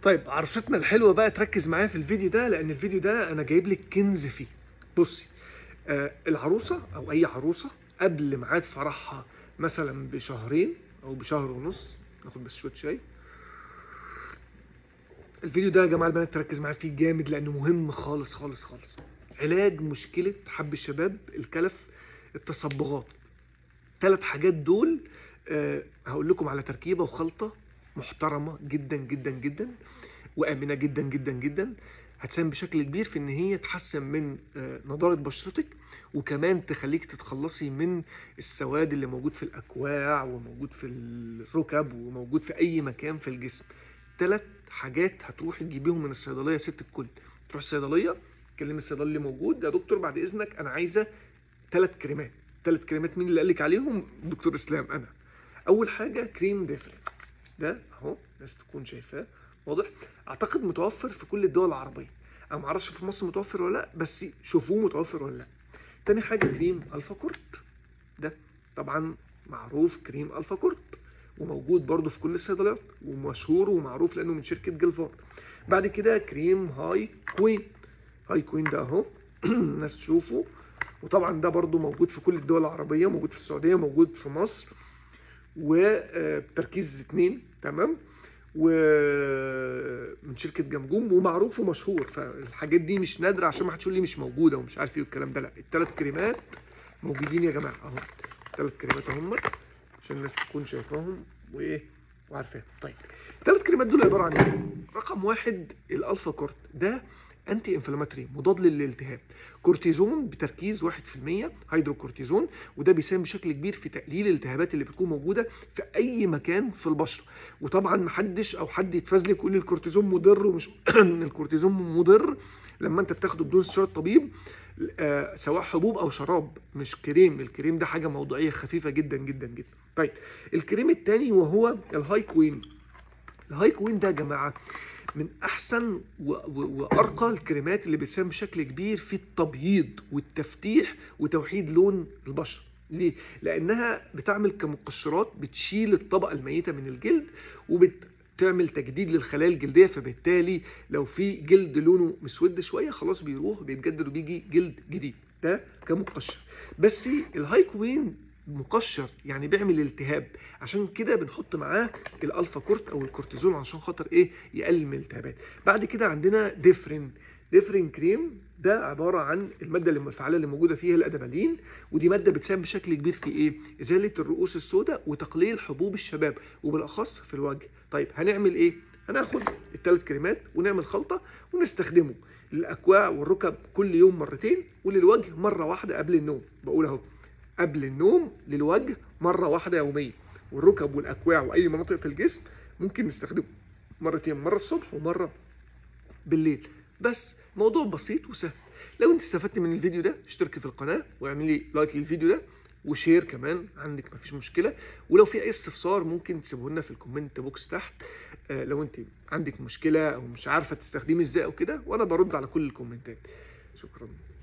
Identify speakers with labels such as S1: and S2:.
S1: طيب عروستنا الحلوه بقى تركز معايا في الفيديو ده لان الفيديو ده انا جايب لك كنز فيه بصي آه العروسه او اي عروسه قبل ميعاد فرحها مثلا بشهرين او بشهر ونص ناخد بس شويه شاي الفيديو ده يا جماعه البنات تركز معايا فيه جامد لانه مهم خالص خالص خالص علاج مشكله حب الشباب الكلف التصبغات ثلاث حاجات دول أه هقول لكم على تركيبه وخلطه محترمه جدا جدا جدا وامنه جدا جدا جدا هتساهم بشكل كبير في ان هي تحسن من آه، نضاره بشرتك وكمان تخليك تتخلصي من السواد اللي موجود في الاكواع وموجود في الركب وموجود في اي مكان في الجسم ثلاث حاجات هتروحي تجيبيهم من الصيدليه يا ست الكل تروح الصيدليه تكلمي الصيدلي اللي موجود يا دكتور بعد اذنك انا عايزه ثلاث كريمات ثلاث كريمات مين اللي قال لك عليهم دكتور اسلام انا اول حاجه كريم دافرين ده اهو الناس تكون شايفاه واضح اعتقد متوفر في كل الدول العربيه انا ما اعرفش في مصر متوفر ولا لا بس شوفوه متوفر ولا لا تاني حاجه كريم الفا كورت ده طبعا معروف كريم الفا كورت وموجود برضو في كل الصيدليات ومشهور ومعروف لانه من شركه جلفار بعد كده كريم هاي كوين هاي كوين ده اهو الناس تشوفه وطبعا ده برضو موجود في كل الدول العربيه موجود في السعوديه موجود في مصر وبتركيز اتنين تمام ومن شركه جمجوم ومعروف ومشهور فالحاجات دي مش نادره عشان ما حدش يقول لي مش موجوده ومش عارف ايه والكلام ده لا الثلاث كريمات موجودين يا جماعه اهو الثلاث كريمات اهم عشان الناس تكون شايفاهم وايه وعارفاهم طيب الثلاث كريمات دول عباره عن ايه رقم واحد الالفا كورت ده انتي انفلاماتوري مضاد للالتهاب كورتيزون بتركيز 1% هيدروكورتيزون وده بيساهم بشكل كبير في تقليل الالتهابات اللي بتكون موجوده في اي مكان في البشره وطبعا محدش او حد يتفزلك يقول لي الكورتيزون مضر ومش الكورتيزون مضر لما انت بتاخده بدون استشاره طبيب آه سواء حبوب او شراب مش كريم الكريم ده حاجه موضوعيه خفيفه جدا جدا جدا طيب الكريم الثاني وهو الهاي كوين الهاي كوين ده يا جماعه من احسن و- و- وارقى الكريمات اللي بتساهم بشكل كبير في التبييض والتفتيح وتوحيد لون البشره ليه لانها بتعمل كمقشرات بتشيل الطبقه الميته من الجلد وبتعمل تجديد للخلايا الجلديه فبالتالي لو في جلد لونه مسود شويه خلاص بيروح بيتجدد وبيجي جلد جديد ده كمقشر بس الهاي كوين مقشر يعني بيعمل التهاب عشان كده بنحط معاه الالفا كورت او الكورتيزون عشان خاطر ايه يقلل من الالتهابات بعد كده عندنا ديفرين ديفرين كريم ده عباره عن الماده اللي الفعاله اللي موجوده فيها الادبالين ودي ماده بتساهم بشكل كبير في ايه ازاله الرؤوس السوداء وتقليل حبوب الشباب وبالاخص في الوجه طيب هنعمل ايه هناخد الثلاث كريمات ونعمل خلطه ونستخدمه للاكواع والركب كل يوم مرتين وللوجه مره واحده قبل النوم بقول اهو قبل النوم للوجه مره واحده يوميا والركب والاكواع واي مناطق في الجسم ممكن نستخدمه مرتين مره الصبح ومره بالليل بس موضوع بسيط وسهل لو انت استفدت من الفيديو ده اشتركي في القناه واعملي لايك للفيديو ده وشير كمان عندك مفيش مشكله ولو في اي استفسار ممكن تسيبه لنا في الكومنت بوكس تحت آه لو انت عندك مشكله او مش عارفه تستخدمي ازاي او كده وانا برد على كل الكومنتات شكرا